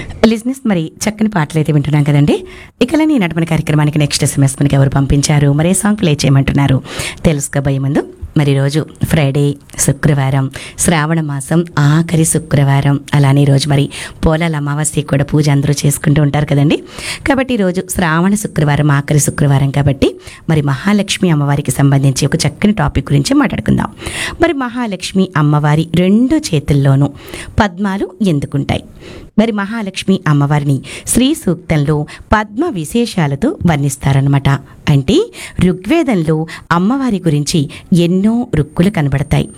లిజినెస్ మరి చక్కని పాటలు అయితే వింటున్నాం కదండి ఇకలని నడపని కార్యక్రమానికి నెక్స్ట్ ఎస్ఎంఎస్ మనకి ఎవరు పంపించారు మరే సాంగ్ ప్లే చేయమంటున్నారు తెలుసుకోబోయే ముందు మరి రోజు ఫ్రైడే శుక్రవారం శ్రావణ మాసం ఆఖరి శుక్రవారం అలానే ఈరోజు మరి పోలాల అమావాస్య కూడా పూజ అందరూ చేసుకుంటూ ఉంటారు కదండి కాబట్టి ఈరోజు శ్రావణ శుక్రవారం ఆఖరి శుక్రవారం కాబట్టి మరి మహాలక్ష్మి అమ్మవారికి సంబంధించి ఒక చక్కని టాపిక్ గురించి మాట్లాడుకుందాం మరి మహాలక్ష్మి అమ్మవారి రెండు చేతుల్లోనూ పద్మాలు ఎందుకుంటాయి మరి మహాలక్ష్మి అమ్మవారిని శ్రీ సూక్తంలో పద్మ విశేషాలతో వర్ణిస్తారనమాట అంటే ఋగ్వేదంలో అమ్మవారి గురించి ఎన్నో రుక్కులు కనబడతాయి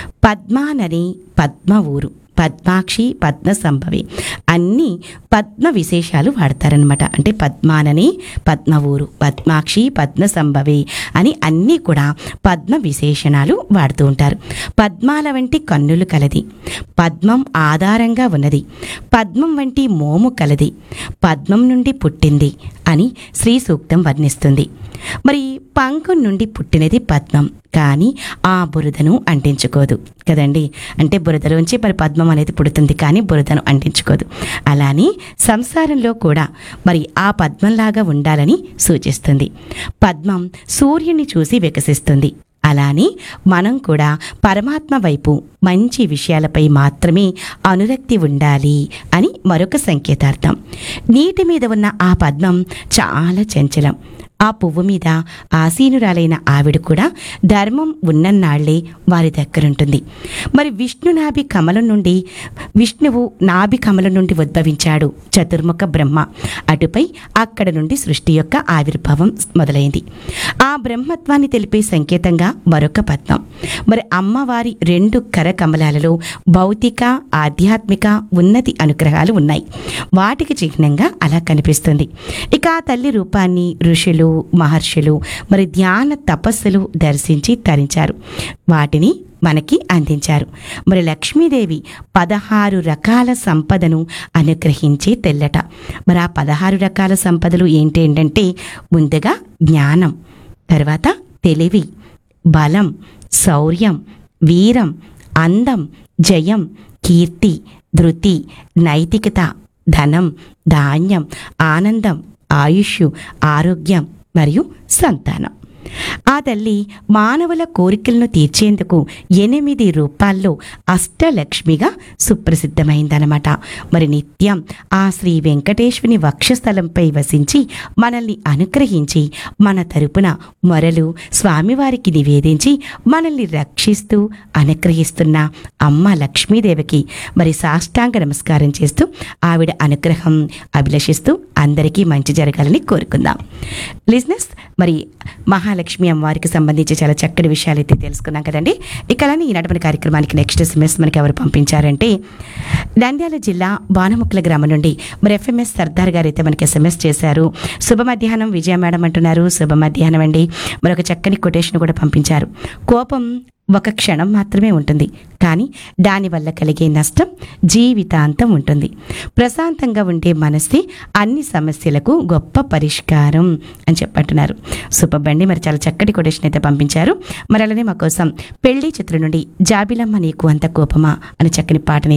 పద్మానని పద్మ ఊరు పద్మాక్షి పద్మ సంభవి అన్నీ పద్మ విశేషాలు వాడతారనమాట అంటే పద్మానని పద్మ ఊరు పద్మాక్షి పద్మ సంభవి అని అన్నీ కూడా పద్మ విశేషణాలు వాడుతూ ఉంటారు పద్మాల వంటి కన్నులు కలది పద్మం ఆధారంగా ఉన్నది పద్మం వంటి మోము కలది పద్మం నుండి పుట్టింది అని శ్రీ సూక్తం వర్ణిస్తుంది మరి పంకు నుండి పుట్టినది పద్మం కానీ ఆ బురదను అంటించుకోదు కదండి అంటే బురదలోంచి మరి పద్మం అనేది పుడుతుంది కానీ బురదను అంటించుకోదు అలానే సంసారంలో కూడా మరి ఆ పద్మంలాగా ఉండాలని సూచిస్తుంది పద్మం సూర్యుని చూసి వికసిస్తుంది అలానే మనం కూడా పరమాత్మ వైపు మంచి విషయాలపై మాత్రమే అనురక్తి ఉండాలి అని మరొక సంకేతార్థం నీటి మీద ఉన్న ఆ పద్మం చాలా చంచలం ఆ పువ్వు మీద ఆసీనురాలైన ఆవిడ కూడా ధర్మం ఉన్నన్నాళ్లే వారి దగ్గరుంటుంది మరి విష్ణు నాభి కమలం నుండి విష్ణువు నాభి కమలం నుండి ఉద్భవించాడు చతుర్ముఖ బ్రహ్మ అటుపై అక్కడ నుండి సృష్టి యొక్క ఆవిర్భావం మొదలైంది ఆ బ్రహ్మత్వాన్ని తెలిపే సంకేతంగా మరొక పద్మం మరి అమ్మవారి రెండు కర కమలాలలో భౌతిక ఆధ్యాత్మిక ఉన్నతి అనుగ్రహాలు ఉన్నాయి వాటికి చిహ్నంగా అలా కనిపిస్తుంది ఇక ఆ తల్లి రూపాన్ని ఋషులు మహర్షులు మరి ధ్యాన తపస్సులు దర్శించి తరించారు వాటిని మనకి అందించారు మరి లక్ష్మీదేవి పదహారు రకాల సంపదను అనుగ్రహించే తెల్లట మరి ఆ పదహారు రకాల సంపదలు ఏంటంటే ముందుగా జ్ఞానం తర్వాత తెలివి బలం శౌర్యం వీరం అందం జయం కీర్తి ధృతి నైతికత ధనం ధాన్యం ఆనందం ఆయుష్ ఆరోగ్యం మరియు సంతానం ఆ తల్లి మానవుల కోరికలను తీర్చేందుకు ఎనిమిది రూపాల్లో అష్టలక్ష్మిగా సుప్రసిద్ధమైందనమాట మరి నిత్యం ఆ శ్రీ వెంకటేశ్వని వక్షస్థలంపై వసించి మనల్ని అనుగ్రహించి మన తరపున మొరలు స్వామివారికి నివేదించి మనల్ని రక్షిస్తూ అనుగ్రహిస్తున్న అమ్మ లక్ష్మీదేవికి మరి సాష్టాంగ నమస్కారం చేస్తూ ఆవిడ అనుగ్రహం అభిలషిస్తూ అందరికీ మంచి జరగాలని కోరుకుందాం లిజినెస్ మరి మహాలక్ష్మి అమ్మవారికి సంబంధించి చాలా చక్కటి విషయాలు అయితే తెలుసుకున్నాం కదండి ఇక అలానే ఈనాటి మన కార్యక్రమానికి నెక్స్ట్ ఎస్ఎంఎస్ మనకి ఎవరు పంపించారంటే నంద్యాల జిల్లా బాణముక్కల గ్రామం నుండి మరి ఎఫ్ఎంఎస్ సర్దార్ గారు అయితే మనకి ఎస్ఎంఎస్ చేశారు శుభ మధ్యాహ్నం విజయ మేడం అంటున్నారు శుభ మధ్యాహ్నం అండి మరొక చక్కని కొటేషన్ కూడా పంపించారు కోపం ఒక క్షణం మాత్రమే ఉంటుంది కానీ దానివల్ల కలిగే నష్టం జీవితాంతం ఉంటుంది ప్రశాంతంగా ఉండే మనస్తే అన్ని సమస్యలకు గొప్ప పరిష్కారం అని చెప్పంటున్నారు సూపర్ బండి మరి చాలా చక్కటి కొటేషన్ అయితే పంపించారు మరి అలానే మా కోసం పెళ్లి చిత్రం నుండి జాబిలమ్మ నీకు అంత కోపమా అని చక్కని పాటని